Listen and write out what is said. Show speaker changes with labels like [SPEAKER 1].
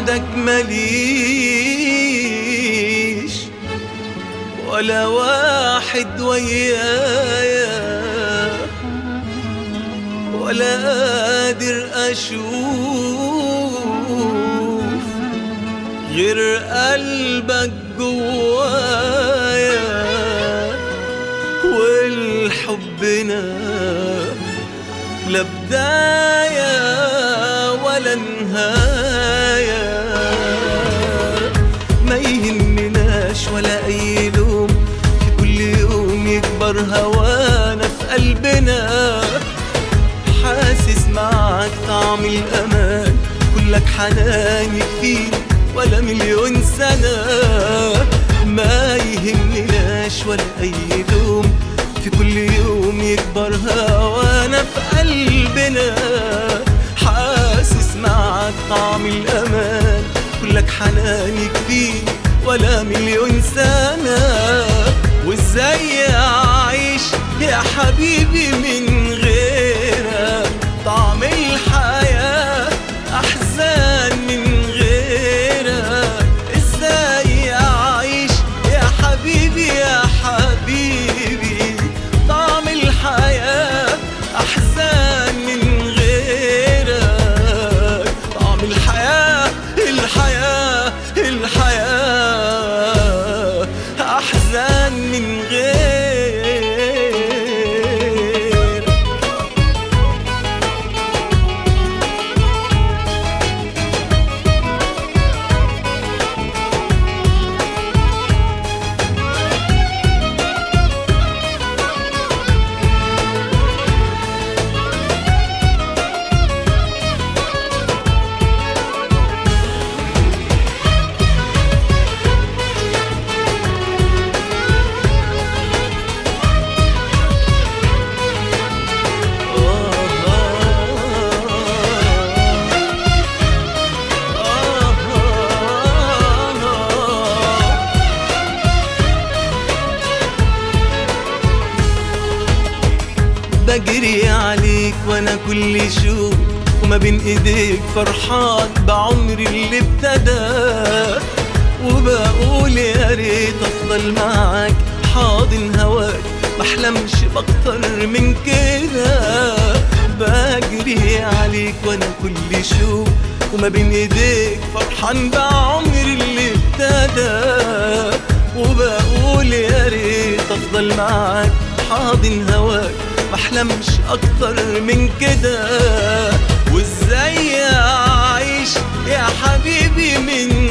[SPEAKER 1] بعدك مليش ولا واحد ويايا ولا قادر اشوف غير قلبك جوايا والحبنا لا بداية ولا نهاية ما يهمناش ولا أي لوم في كل يوم يكبر هوانا في قلبنا حاسس معك طعم الأمان كلك حنان يكفيني ولا مليون سنة ما يهمناش ولا أي لوم في كل يوم يكبر هوانا في قلبنا حاسس معك طعم الأمان كلك حنان يكفيني ولا مليون سنة وازاي أعيش يا حبيبي من غيرك طعم الحياة أحزان من غيرك ازاي أعيش يا حبيبي يا حبيبي طعم الحياة أحزان من غيرك طعم الحياة الحياة الحياة أحزان من غيرك بجري عليك وانا كل شوق وما بين ايديك فرحان بعمري اللي ابتدى وبقول يا ريت افضل معاك حاضن هواك بحلمش باكتر من كده بجري عليك وانا كل شوق وما بين ايديك فرحان بعمري اللي ابتدى وبقول يا ريت افضل معاك حاضن هواك بحلمش اكتر من كده وازاي اعيش يا حبيبي من